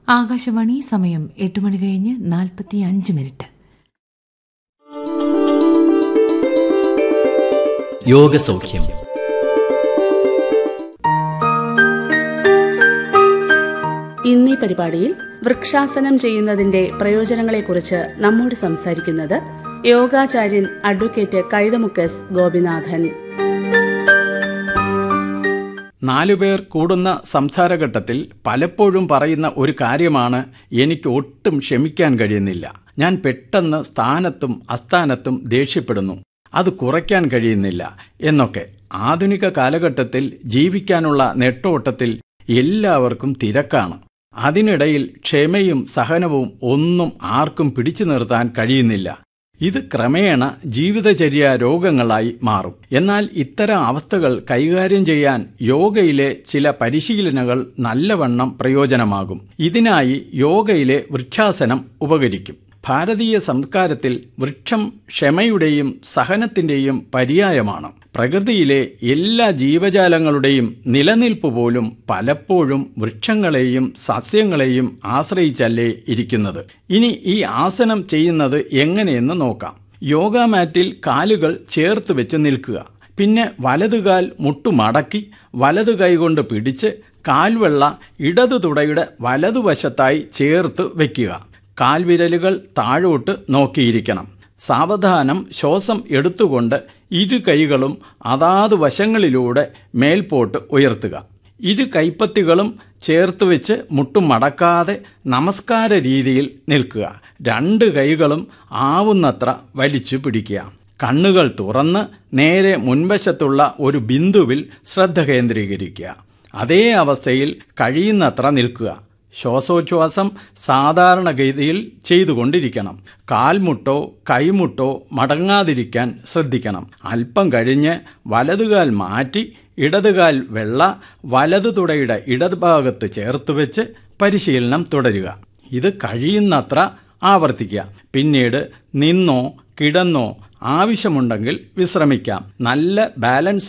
ആകാശവാണി സമയം എട്ട് മണി കഴിഞ്ഞ് നാൽപ്പത്തി അഞ്ച് മിനിറ്റ് യോഗസൗഖ്യം ഇന്നീ പരിപാടിയിൽ വൃക്ഷാസനം ചെയ്യുന്നതിന്റെ പ്രയോജനങ്ങളെക്കുറിച്ച് നമ്മോട് സംസാരിക്കുന്നത് യോഗാചാര്യൻ അഡ്വക്കേറ്റ് കൈതമുക്കസ് ഗോപിനാഥൻ നാലുപേർ കൂടുന്ന സംസാരഘട്ടത്തിൽ പലപ്പോഴും പറയുന്ന ഒരു കാര്യമാണ് എനിക്ക് ഒട്ടും ക്ഷമിക്കാൻ കഴിയുന്നില്ല ഞാൻ പെട്ടെന്ന് സ്ഥാനത്തും അസ്ഥാനത്തും ദേഷ്യപ്പെടുന്നു അത് കുറയ്ക്കാൻ കഴിയുന്നില്ല എന്നൊക്കെ ആധുനിക കാലഘട്ടത്തിൽ ജീവിക്കാനുള്ള നെട്ടോട്ടത്തിൽ എല്ലാവർക്കും തിരക്കാണ് അതിനിടയിൽ ക്ഷമയും സഹനവും ഒന്നും ആർക്കും പിടിച്ചു നിർത്താൻ കഴിയുന്നില്ല ഇത് ക്രമേണ ജീവിതചര്യ രോഗങ്ങളായി മാറും എന്നാൽ ഇത്തരം അവസ്ഥകൾ കൈകാര്യം ചെയ്യാൻ യോഗയിലെ ചില പരിശീലനങ്ങൾ നല്ലവണ്ണം പ്രയോജനമാകും ഇതിനായി യോഗയിലെ വൃക്ഷാസനം ഉപകരിക്കും ഭാരതീയ സംസ്കാരത്തിൽ വൃക്ഷം ക്ഷമയുടെയും സഹനത്തിന്റെയും പര്യായമാണ് പ്രകൃതിയിലെ എല്ലാ ജീവജാലങ്ങളുടെയും നിലനിൽപ്പ് പോലും പലപ്പോഴും വൃക്ഷങ്ങളെയും സസ്യങ്ങളെയും ആശ്രയിച്ചല്ലേ ഇരിക്കുന്നത് ഇനി ഈ ആസനം ചെയ്യുന്നത് എങ്ങനെയെന്ന് നോക്കാം യോഗ മാറ്റിൽ കാലുകൾ ചേർത്ത് വെച്ച് നിൽക്കുക പിന്നെ വലതുകാൽ മുട്ടുമടക്കി വലതു കൈകൊണ്ട് പിടിച്ച് കാൽവെള്ള ഇടതു തുടയുടെ വലതുവശത്തായി ചേർത്ത് വയ്ക്കുക കാൽവിരലുകൾ താഴോട്ട് നോക്കിയിരിക്കണം സാവധാനം ശ്വാസം എടുത്തുകൊണ്ട് ഇരു കൈകളും അതാത് വശങ്ങളിലൂടെ മേൽപോട്ട് ഉയർത്തുക ഇരു കൈപ്പത്തികളും ചേർത്ത് വെച്ച് മുട്ടും മടക്കാതെ നമസ്കാര രീതിയിൽ നിൽക്കുക രണ്ട് കൈകളും ആവുന്നത്ര വലിച്ചു പിടിക്കുക കണ്ണുകൾ തുറന്ന് നേരെ മുൻവശത്തുള്ള ഒരു ബിന്ദുവിൽ ശ്രദ്ധ കേന്ദ്രീകരിക്കുക അതേ അവസ്ഥയിൽ കഴിയുന്നത്ര നിൽക്കുക ശ്വാസോച്ഛ്വാസം സാധാരണഗതിയിൽ ചെയ്തുകൊണ്ടിരിക്കണം കാൽമുട്ടോ കൈമുട്ടോ മടങ്ങാതിരിക്കാൻ ശ്രദ്ധിക്കണം അല്പം കഴിഞ്ഞ് വലതുകാൽ മാറ്റി ഇടതുകാൽ വെള്ള വലതു തുടയുടെ ഇടതുഭാഗത്ത് ചേർത്ത് വെച്ച് പരിശീലനം തുടരുക ഇത് കഴിയുന്നത്ര ആവർത്തിക്കുക പിന്നീട് നിന്നോ കിടന്നോ ആവശ്യമുണ്ടെങ്കിൽ വിശ്രമിക്കാം നല്ല ബാലൻസ്